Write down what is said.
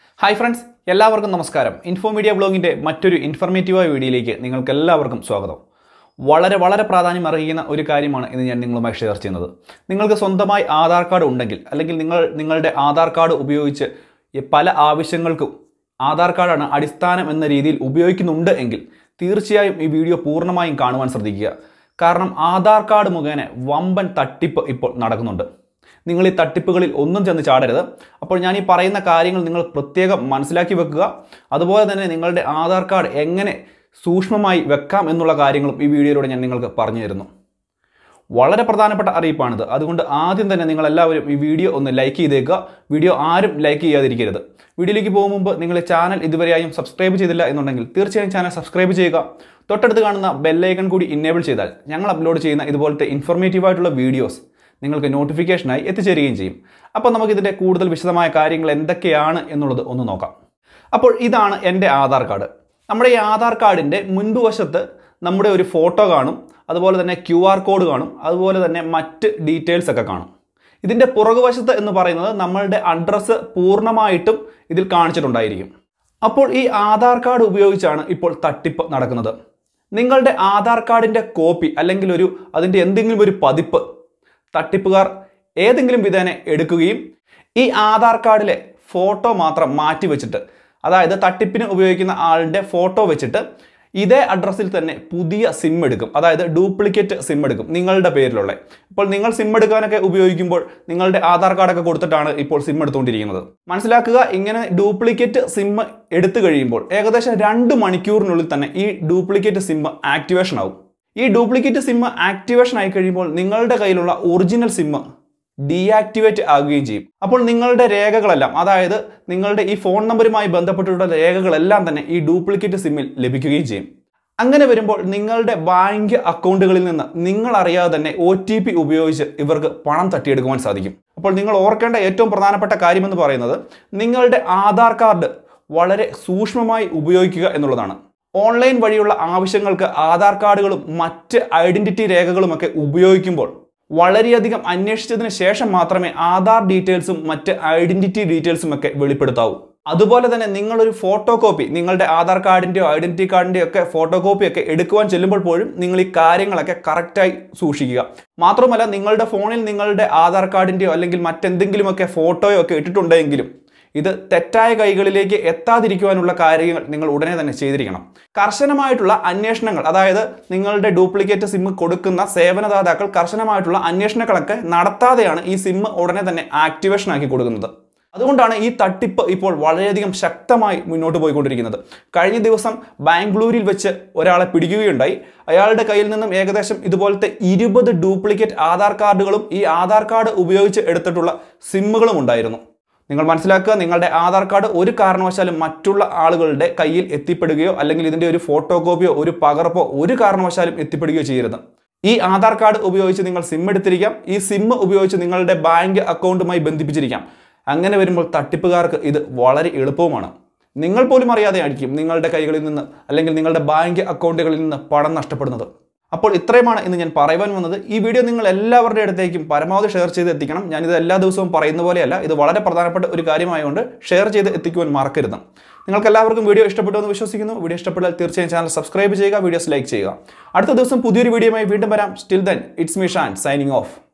hi friends എല്ലാവർക്കും നമസ്കാരം info media ബ്ലോഗിൻ്റെ മറ്റൊരു ഇൻഫർമേറ്റീവായ വീഡിയോയിലേക്ക് നിങ്ങൾക്ക് എല്ലാവർക്കും സ്വാഗതം വളരെ വളരെ പ്രാധാന്യം അറിയിക്കുന്ന ഒരു കാര്യമാണ് ഇന്ന് ഞാൻ നിങ്ങളുമായി ഷെയർ ചെയ്യുന്നത് നിങ്ങൾക്ക് സ്വന്തമായി ആധാർ കാർഡ് ഉണ്ടെങ്കിൽ അല്ലെങ്കിൽ നിങ്ങൾ നിങ്ങളുടെ ആധാർ കാർഡ് ഉപയോഗിച്ച് ഈ പല ആവശ്യങ്ങൾക്കും ആധാർ കാർഡാണ് അടിസ്ഥാനം എന്ന രീതിയിൽ ഉപയോഗിക്കുന്നുണ്ട് എങ്കിൽ തീർച്ചയായും ഈ വീഡിയോ പൂർണ്ണമായും കാണുവാൻ ശ്രദ്ധിക്കുക കാരണം ആധാർ കാർഡ് മുഖേന വമ്പൻ തട്ടിപ്പ് ഇപ്പോൾ നടക്കുന്നുണ്ട് നിങ്ങൾ ഈ തട്ടിപ്പുകളിൽ ഒന്നും ചെന്ന് ചാടരുത് അപ്പോൾ ഞാൻ ഈ പറയുന്ന കാര്യങ്ങൾ നിങ്ങൾ പ്രത്യേകം മനസ്സിലാക്കി വെക്കുക അതുപോലെ തന്നെ നിങ്ങളുടെ ആധാർ കാർഡ് എങ്ങനെ സൂക്ഷ്മമായി വെക്കാം എന്നുള്ള കാര്യങ്ങളും ഈ വീഡിയോയിലൂടെ ഞാൻ നിങ്ങൾക്ക് പറഞ്ഞു തരുന്നു വളരെ പ്രധാനപ്പെട്ട അറിയിപ്പാണിത് അതുകൊണ്ട് ആദ്യം തന്നെ നിങ്ങൾ എല്ലാവരും ഈ വീഡിയോ ഒന്ന് ലൈക്ക് ചെയ്തേക്കുക വീഡിയോ ആരും ലൈക്ക് ചെയ്യാതിരിക്കരുത് വീഡിയോയിലേക്ക് പോകും മുമ്പ് നിങ്ങൾ ഈ ചാനൽ ഇതുവരെയായും സബ്സ്ക്രൈബ് ചെയ്തില്ല എന്നുണ്ടെങ്കിൽ തീർച്ചയായും ചാനൽ സബ്സ്ക്രൈബ് ചെയ്യുക തൊട്ടടുത്ത് കാണുന്ന ബെല്ലൈക്കൺ കൂടി ഇന്നേബിൾ ചെയ്താൽ ഞങ്ങൾ അപ്ലോഡ് ചെയ്യുന്ന ഇതുപോലത്തെ ഇൻഫോർമേറ്റീവ് ആയിട്ടുള്ള വീഡിയോസ് നിങ്ങൾക്ക് നോട്ടിഫിക്കേഷനായി എത്തിച്ചേരുകയും ചെയ്യും അപ്പോൾ നമുക്കിതിൻ്റെ കൂടുതൽ വിശദമായ കാര്യങ്ങൾ എന്തൊക്കെയാണ് എന്നുള്ളത് ഒന്ന് നോക്കാം അപ്പോൾ ഇതാണ് എൻ്റെ ആധാർ കാർഡ് നമ്മുടെ ഈ ആധാർ കാർഡിൻ്റെ മുൻപ് വശത്ത് നമ്മുടെ ഒരു ഫോട്ടോ കാണും അതുപോലെ തന്നെ ക്യു ആർ കോഡ് കാണും അതുപോലെ തന്നെ മറ്റ് ഡീറ്റെയിൽസ് ഒക്കെ കാണും ഇതിൻ്റെ പുറകുവശത്ത് എന്ന് പറയുന്നത് നമ്മളുടെ അഡ്രസ്സ് പൂർണ്ണമായിട്ടും ഇതിൽ കാണിച്ചിട്ടുണ്ടായിരിക്കും അപ്പോൾ ഈ ആധാർ കാർഡ് ഉപയോഗിച്ചാണ് ഇപ്പോൾ തട്ടിപ്പ് നടക്കുന്നത് നിങ്ങളുടെ ആധാർ കാർഡിൻ്റെ കോപ്പി അല്ലെങ്കിൽ ഒരു അതിൻ്റെ എന്തെങ്കിലും ഒരു പതിപ്പ് തട്ടിപ്പുകാർ ഏതെങ്കിലും വിധേന എടുക്കുകയും ഈ ആധാർ കാർഡിലെ ഫോട്ടോ മാത്രം മാറ്റി വെച്ചിട്ട് അതായത് തട്ടിപ്പിന് ഉപയോഗിക്കുന്ന ആളുടെ ഫോട്ടോ വെച്ചിട്ട് ഇതേ അഡ്രസ്സിൽ തന്നെ പുതിയ സിം എടുക്കും അതായത് ഡ്യൂപ്ലിക്കേറ്റ് സിം എടുക്കും നിങ്ങളുടെ പേരിലുള്ള ഇപ്പോൾ നിങ്ങൾ സിം എടുക്കാനൊക്കെ ഉപയോഗിക്കുമ്പോൾ നിങ്ങളുടെ ആധാർ കാർഡൊക്കെ കൊടുത്തിട്ടാണ് ഇപ്പോൾ സിം എടുത്തുകൊണ്ടിരിക്കുന്നത് മനസ്സിലാക്കുക ഇങ്ങനെ ഡ്യൂപ്ലിക്കേറ്റ് സിം എടുത്തു കഴിയുമ്പോൾ ഏകദേശം രണ്ട് മണിക്കൂറിനുള്ളിൽ തന്നെ ഈ ഡ്യൂപ്ലിക്കേറ്റ് സിം ആക്ടിവേഷൻ ആവും ഈ ഡ്യൂപ്ലിക്കേറ്റ് സിം ആക്ടിവേഷൻ ആയി കഴിയുമ്പോൾ നിങ്ങളുടെ കയ്യിലുള്ള ഒറിജിനൽ സിം ഡീആക്ടിവേറ്റ് ആകുകയും ചെയ്യും അപ്പോൾ നിങ്ങളുടെ രേഖകളെല്ലാം അതായത് നിങ്ങളുടെ ഈ ഫോൺ നമ്പറുമായി ബന്ധപ്പെട്ടിട്ടുള്ള രേഖകളെല്ലാം തന്നെ ഈ ഡ്യൂപ്ലിക്കേറ്റ് സിമ്മിൽ ലഭിക്കുകയും ചെയ്യും അങ്ങനെ വരുമ്പോൾ നിങ്ങളുടെ ബാങ്ക് അക്കൗണ്ടുകളിൽ നിന്ന് നിങ്ങൾ അറിയാതെ തന്നെ ഒ ടി പി ഉപയോഗിച്ച് ഇവർക്ക് പണം തട്ടിയെടുക്കുവാൻ സാധിക്കും അപ്പോൾ നിങ്ങൾ ഓർക്കേണ്ട ഏറ്റവും പ്രധാനപ്പെട്ട കാര്യമെന്ന് പറയുന്നത് നിങ്ങളുടെ ആധാർ കാർഡ് വളരെ സൂക്ഷ്മമായി ഉപയോഗിക്കുക എന്നുള്ളതാണ് ഓൺലൈൻ വഴിയുള്ള ആവശ്യങ്ങൾക്ക് ആധാർ കാർഡുകളും മറ്റ് ഐഡന്റിറ്റി രേഖകളുമൊക്കെ ഉപയോഗിക്കുമ്പോൾ വളരെയധികം അന്വേഷിച്ചതിന് ശേഷം മാത്രമേ ആധാർ ഡീറ്റെയിൽസും മറ്റ് ഐഡന്റിറ്റി ഡീറ്റെയിൽസും ഒക്കെ വെളിപ്പെടുത്താവൂ അതുപോലെ തന്നെ നിങ്ങളൊരു ഫോട്ടോ കോപ്പി നിങ്ങളുടെ ആധാർ കാർഡിൻ്റെയോ ഐഡന്റിറ്റി കാർഡിൻ്റെയോ ഒക്കെ ഫോട്ടോ കോപ്പി ഒക്കെ എടുക്കുവാൻ ചെല്ലുമ്പോൾ പോലും നിങ്ങൾ ഈ കാര്യങ്ങളൊക്കെ കറക്റ്റായി സൂക്ഷിക്കുക മാത്രമല്ല നിങ്ങളുടെ ഫോണിൽ നിങ്ങളുടെ ആധാർ കാർഡിൻ്റെയോ അല്ലെങ്കിൽ മറ്റെന്തെങ്കിലുമൊക്കെ ഫോട്ടോയോ ഒക്കെ ഇട്ടിട്ടുണ്ടെങ്കിലും ഇത് തെറ്റായ കൈകളിലേക്ക് എത്താതിരിക്കുവാനുള്ള കാര്യങ്ങൾ നിങ്ങൾ ഉടനെ തന്നെ ചെയ്തിരിക്കണം കർശനമായിട്ടുള്ള അന്വേഷണങ്ങൾ അതായത് നിങ്ങളുടെ ഡ്യൂപ്ലിക്കേറ്റ് സിം കൊടുക്കുന്ന സേവനദാതാക്കൾ കർശനമായിട്ടുള്ള അന്വേഷണങ്ങളൊക്കെ നടത്താതെയാണ് ഈ സിം ഉടനെ തന്നെ ആക്ടിവേഷൻ ആക്കി കൊടുക്കുന്നത് അതുകൊണ്ടാണ് ഈ തട്ടിപ്പ് ഇപ്പോൾ വളരെയധികം ശക്തമായി മുന്നോട്ട് പോയിക്കൊണ്ടിരിക്കുന്നത് കഴിഞ്ഞ ദിവസം ബാംഗ്ലൂരിൽ വെച്ച് ഒരാളെ പിടിക്കുകയുണ്ടായി അയാളുടെ കയ്യിൽ നിന്നും ഏകദേശം ഇതുപോലത്തെ ഇരുപത് ഡ്യൂപ്ലിക്കേറ്റ് ആധാർ കാർഡുകളും ഈ ആധാർ കാർഡ് ഉപയോഗിച്ച് എടുത്തിട്ടുള്ള സിമ്മുകളും ഉണ്ടായിരുന്നു നിങ്ങൾ മനസ്സിലാക്കുക നിങ്ങളുടെ ആധാർ കാർഡ് ഒരു കാരണവശാലും മറ്റുള്ള ആളുകളുടെ കയ്യിൽ എത്തിപ്പെടുകയോ അല്ലെങ്കിൽ ഇതിൻ്റെ ഒരു ഫോട്ടോ കോപ്പിയോ ഒരു പകർപ്പോ ഒരു കാരണവശാലും എത്തിപ്പെടുകയോ ചെയ്യരുത് ഈ ആധാർ കാർഡ് ഉപയോഗിച്ച് നിങ്ങൾ സിം എടുത്തിരിക്കാം ഈ സിം ഉപയോഗിച്ച് നിങ്ങളുടെ ബാങ്ക് അക്കൗണ്ടുമായി ബന്ധിപ്പിച്ചിരിക്കാം അങ്ങനെ വരുമ്പോൾ തട്ടിപ്പുകാർക്ക് ഇത് വളരെ എളുപ്പവുമാണ് നിങ്ങൾ പോലും അറിയാതെ ആയിരിക്കും നിങ്ങളുടെ കൈകളിൽ നിന്ന് അല്ലെങ്കിൽ നിങ്ങളുടെ ബാങ്ക് അക്കൗണ്ടുകളിൽ നിന്ന് പണം നഷ്ടപ്പെടുന്നത് അപ്പോൾ ഇത്രയുമാണ് ഇന്ന് ഞാൻ പറയുവാൻ വന്നത് ഈ വീഡിയോ നിങ്ങൾ എല്ലാവരുടെ അടുത്തേക്കും പരമാവധി ഷെയർ ചെയ്ത് എത്തിക്കണം ഞാനിത് എല്ലാ ദിവസവും പറയുന്ന പോലെയല്ല ഇത് വളരെ പ്രധാനപ്പെട്ട ഒരു കാര്യമായതുകൊണ്ട് ഷെയർ ചെയ്ത് എത്തിക്കുവാൻ മറക്കരുത് നിങ്ങൾക്ക് എല്ലാവർക്കും വീഡിയോ ഇഷ്ടപ്പെട്ടു എന്ന് വിശ്വസിക്കുന്നു വീഡിയോ ഇഷ്ടപ്പെട്ടാൽ തീർച്ചയായും ചാനൽ സബ്സ്ക്രൈബ് ചെയ്യുക വീഡിയോസ് ലൈക്ക് ചെയ്യുക അടുത്ത ദിവസം പുതിയൊരു വീഡിയോയുമായി വീണ്ടും വരാം still then it's me Shan signing of